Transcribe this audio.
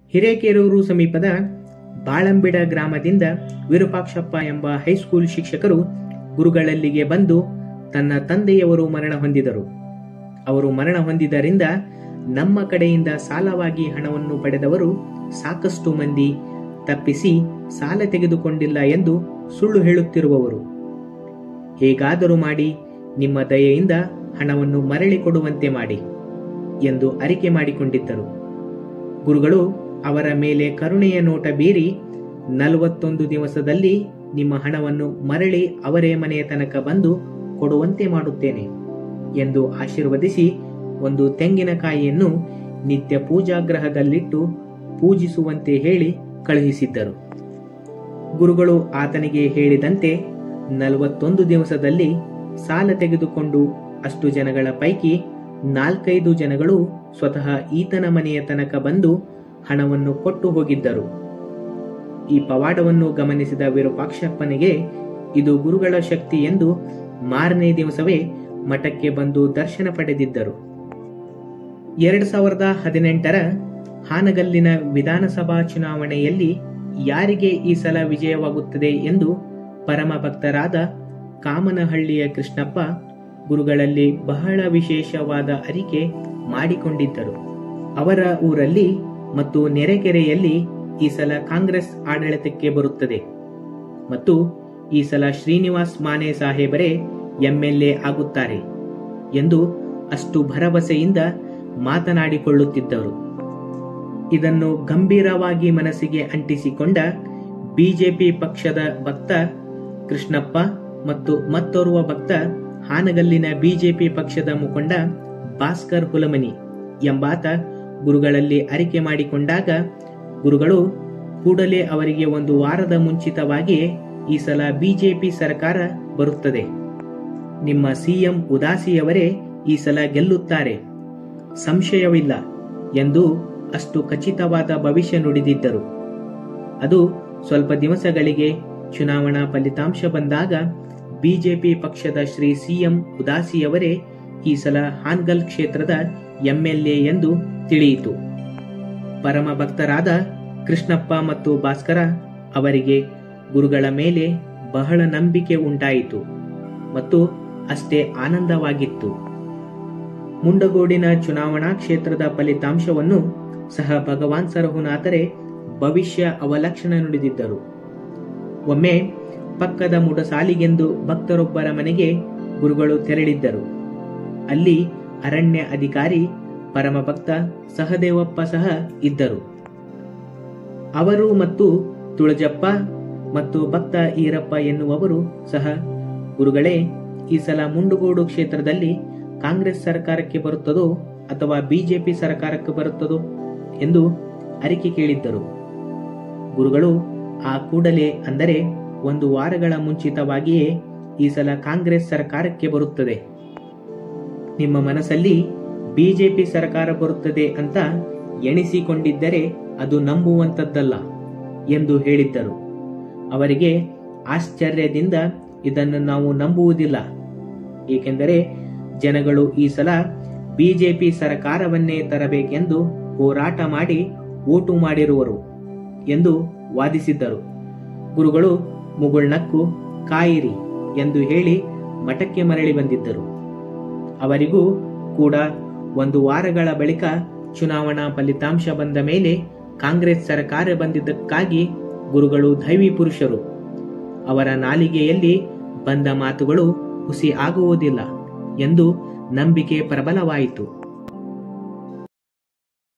ಹಿರೇಕೆರೂರು ಸಮೀಪದ ಬಾಳಂಬಿಡ ಗ್ರಾಮದಿಂದ ವಿರೂಪಾಕ್ಷಪ್ಪ ಎಂಬ ಹೈಸ್ಕೂಲ್ ಶಿಕ್ಷಕರು ಗುರುಗಳಲ್ಲಿಗೆ ಬಂದು ತನ್ನ ತಂದೆಯವರು ಮರಣ ಹೊಂದಿದರು ಅವರು ಮರಣ ಹೊಂದಿದ್ದರಿಂದ ನಮ್ಮ ಕಡೆಯಿಂದ ಸಾಲವಾಗಿ ಹಣವನ್ನು ಪಡೆದವರು ಸಾಕಷ್ಟು ಮಂದಿ ತಪ್ಪಿಸಿ ಸಾಲ ತೆಗೆದುಕೊಂಡಿಲ್ಲ ಎಂದು ಸುಳ್ಳು ಹೇಳುತ್ತಿರುವವರು ಹೇಗಾದರೂ ಮಾಡಿ ನಿಮ್ಮ ದಯೆಯಿಂದ ಹಣವನ್ನು ಮರಳಿ ಕೊಡುವಂತೆ ಮಾಡಿ ಎಂದು ಅರಿಕೆ ಮಾಡಿಕೊಂಡಿದ್ದರು ಗುರುಗಳು ಅವರ ಮೇಲೆ ಕರುಣೆಯ ನೋಟ ಬೀರಿ ನಲವತ್ತೊಂದು ದಿವಸದಲ್ಲಿ ನಿಮ್ಮ ಹಣವನ್ನು ಮರಳಿ ಅವರೇ ಮನೆಯ ತನಕ ಬಂದು ಕೊಡುವಂತೆ ಮಾಡುತ್ತೇನೆ ಎಂದು ಆಶೀರ್ವದಿಸಿ ಒಂದು ತೆಂಗಿನಕಾಯಿಯನ್ನು ನಿತ್ಯ ಪೂಜಾಗ್ರಹದಲ್ಲಿಟ್ಟು ಪೂಜಿಸುವಂತೆ ಹೇಳಿ ಕಳುಹಿಸಿದ್ದರು ಗುರುಗಳು ಆತನಿಗೆ ಹೇಳಿದಂತೆ ನಲವತ್ತೊಂದು ದಿವಸದಲ್ಲಿ ಸಾಲ ತೆಗೆದುಕೊಂಡು ಅಷ್ಟು ಜನಗಳ ಪೈಕಿ ನಾಲ್ಕೈದು ಜನಗಳು ಸ್ವತಃ ಈತನ ಮನೆಯ ತನಕ ಬಂದು ಹಣವನ್ನು ಕೊಟ್ಟು ಹೋಗಿದ್ದರು ಈ ಪವಾಡವನ್ನು ಗಮನಿಸಿದ ವಿರೂಪಾಕ್ಷಪ್ಪನಿಗೆ ಇದು ಗುರುಗಳ ಶಕ್ತಿ ಎಂದು ಮಾರನೇ ದಿವಸವೇ ಮಠಕ್ಕೆ ಬಂದು ದರ್ಶನ ಪಡೆದಿದ್ದರು ಎರಡ್ ಸಾವಿರದ ಹದಿನೆಂಟರ ಹಾನಗಲ್ಲಿನ ವಿಧಾನಸಭಾ ಚುನಾವಣೆಯಲ್ಲಿ ಯಾರಿಗೆ ಈ ಸಲ ವಿಜಯವಾಗುತ್ತದೆ ಎಂದು ಪರಮ ಭಕ್ತರಾದ ಕಾಮನಹಳ್ಳಿಯ ಕೃಷ್ಣಪ್ಪ ಗುರುಗಳಲ್ಲಿ ಬಹಳ ವಿಶೇಷವಾದ ಅರಿಕೆ ಮಾಡಿಕೊಂಡಿದ್ದರು ಅವರ ಊರಲ್ಲಿ ಮತ್ತು ನೆರೆಕೆರೆಯಲ್ಲಿ ಈ ಸಲ ಕಾಂಗ್ರೆಸ್ ಆಡಳಿತಕ್ಕೆ ಬರುತ್ತದೆ ಮತ್ತು ಈ ಸಲ ಶ್ರೀನಿವಾಸ್ ಮಾನೆ ಸಾಹೇಬರೇ ಎಂಎಲ್ಎ ಆಗುತ್ತಾರೆ ಎಂದು ಅಷ್ಟು ಭರವಸೆಯಿಂದ ಮಾತನಾಡಿಕೊಳ್ಳುತ್ತಿದ್ದರು ಇದನ್ನು ಗಂಭೀರವಾಗಿ ಮನಸ್ಸಿಗೆ ಅಂಟಿಸಿಕೊಂಡ ಬಿಜೆಪಿ ಪಕ್ಷದ ಭಕ್ತ ಕೃಷ್ಣಪ್ಪ ಮತ್ತು ಮತ್ತೋರ್ವ ಭಕ್ತ ಹಾನಗಲ್ಲಿನ ಬಿಜೆಪಿ ಪಕ್ಷದ ಮುಖಂಡ ಭಾಸ್ಕರ್ ಹುಲಮನಿ ಎಂಬಾತ ಗುರುಗಳಲ್ಲಿ ಅರಿಕೆ ಮಾಡಿಕೊಂಡಾಗ ಗುರುಗಳು ಕೂಡಲೇ ಅವರಿಗೆ ಒಂದು ವಾರದ ಮುಂಚಿತವಾಗಿಯೇ ಈ ಸಲ ಬಿಜೆಪಿ ಸರ್ಕಾರ ಬರುತ್ತದೆ ನಿಮ್ಮ ಸಿಎಂ ಉದಾಸಿಯವರೇ ಈ ಸಲ ಗೆಲ್ಲುತ್ತಾರೆ ಸಂಶಯವಿಲ್ಲ ಎಂದು ಅಷ್ಟು ಖಚಿತವಾದ ಭವಿಷ್ಯ ನುಡಿದಿದ್ದರು ಅದು ಸ್ವಲ್ಪ ದಿವಸಗಳಿಗೆ ಚುನಾವಣಾ ಫಲಿತಾಂಶ ಬಂದಾಗ ಬಿಜೆಪಿ ಪಕ್ಷದ ಶ್ರೀ ಸಿಎಂ ಉದಾಸಿಯವರೇ ಈ ಸಲ ಹಾನ್ಗಲ್ ಕ್ಷೇತ್ರದ ಎಂಎಲ್ಎ ಎಂದು ತಿಳಿಯಿತು ಪರಮ ಭಕ್ತರಾದ ಕೃಷ್ಣಪ್ಪ ಮತ್ತು ಭಾಸ್ಕರ ಅವರಿಗೆ ಗುರುಗಳ ಮೇಲೆ ಬಹಳ ನಂಬಿಕೆ ಉಂಟಾಯಿತು ಮತ್ತು ಅಷ್ಟೇ ಆನಂದವಾಗಿತ್ತು ಮುಂಡಗೋಡಿನ ಚುನಾವಣಾ ಕ್ಷೇತ್ರದ ಫಲಿತಾಂಶವನ್ನು ಸಹ ಭಗವಾನ್ ಸರಹುನಾಥರೇ ಭವಿಷ್ಯ ಅವಲಕ್ಷಣ ನುಡಿದಿದ್ದರು ಒಮ್ಮೆ ಪಕ್ಕದ ಮುಡಸಾಲಿಗೆಂದು ಭಕ್ತರೊಬ್ಬರ ಮನೆಗೆ ಗುರುಗಳು ತೆರಳಿದ್ದರು ಅಲ್ಲಿ ಅರಣ್ಯ ಅಧಿಕಾರಿ ಪರಮ ಭಕ್ತ ಸಹದೇವಪ್ಪ ಸಹ ಇದ್ದರು ಅವರು ಮತ್ತು ತುಳಜಪ್ಪ ಮತ್ತು ಭಕ್ತ ಈರಪ್ಪ ಎನ್ನುವವರು ಸಹ ಗುರುಗಳೇ ಈ ಸಲ ಮುಂಡುಗೋಡು ಕ್ಷೇತ್ರದಲ್ಲಿ ಕಾಂಗ್ರೆಸ್ ಸರ್ಕಾರಕ್ಕೆ ಬರುತ್ತದೋ ಅಥವಾ ಬಿಜೆಪಿ ಸರ್ಕಾರಕ್ಕೆ ಬರುತ್ತದೋ ಎಂದು ಅರಿಕೆ ಕೇಳಿದ್ದರು ಗುರುಗಳು ಆ ಕೂಡಲೇ ಅಂದರೆ ಒಂದು ವಾರಗಳ ಮುಂಚಿತವಾಗಿಯೇ ಈ ಸಲ ಕಾಂಗ್ರೆಸ್ ಸರ್ಕಾರಕ್ಕೆ ಬರುತ್ತದೆ ನಿಮ್ಮ ಮನಸ್ಸಲ್ಲಿ ಬಿಜೆಪಿ ಸರ್ಕಾರ ಬರುತ್ತದೆ ಅಂತ ಎಣಿಸಿಕೊಂಡಿದ್ದರೆ ಅದು ನಂಬುವಂತದ್ದಲ್ಲ ಎಂದು ಹೇಳಿದ್ದರು ಅವರಿಗೆ ಆಶ್ಚರ್ಯದಿಂದ ಇದನ್ನು ನಾವು ನಂಬುವುದಿಲ್ಲ ಏಕೆಂದರೆ ಜನಗಳು ಈ ಸಲ ಬಿಜೆಪಿ ಸರ್ಕಾರವನ್ನೇ ತರಬೇಕೆಂದು ಹೋರಾಟ ಮಾಡಿ ಓಟು ಮಾಡಿರುವರು ಎಂದು ವಾದಿಸಿದ್ದರು ಗುರುಗಳು ಮುಗುಳ್ನಕ್ಕು ಕಾಯಿರಿ ಎಂದು ಹೇಳಿ ಮಠಕ್ಕೆ ಮರಳಿ ಬಂದಿದ್ದರು ಅವರಿಗೂ ಕೂಡ ಒಂದು ವಾರಗಳ ಬಳಿಕ ಚುನಾವಣಾ ಫಲಿತಾಂಶ ಬಂದ ಮೇಲೆ ಕಾಂಗ್ರೆಸ್ ಸರ್ಕಾರ ಬಂದಿದ್ದಕ್ಕಾಗಿ ಗುರುಗಳು ದೈವಿ ಪುರುಷರು ಅವರ ನಾಲಿಗೆಯಲ್ಲಿ ಬಂದ ಮಾತುಗಳು ಹುಸಿ ಆಗುವುದಿಲ್ಲ ಎಂದು ನಂಬಿಕೆ ಪ್ರಬಲವಾಯಿತು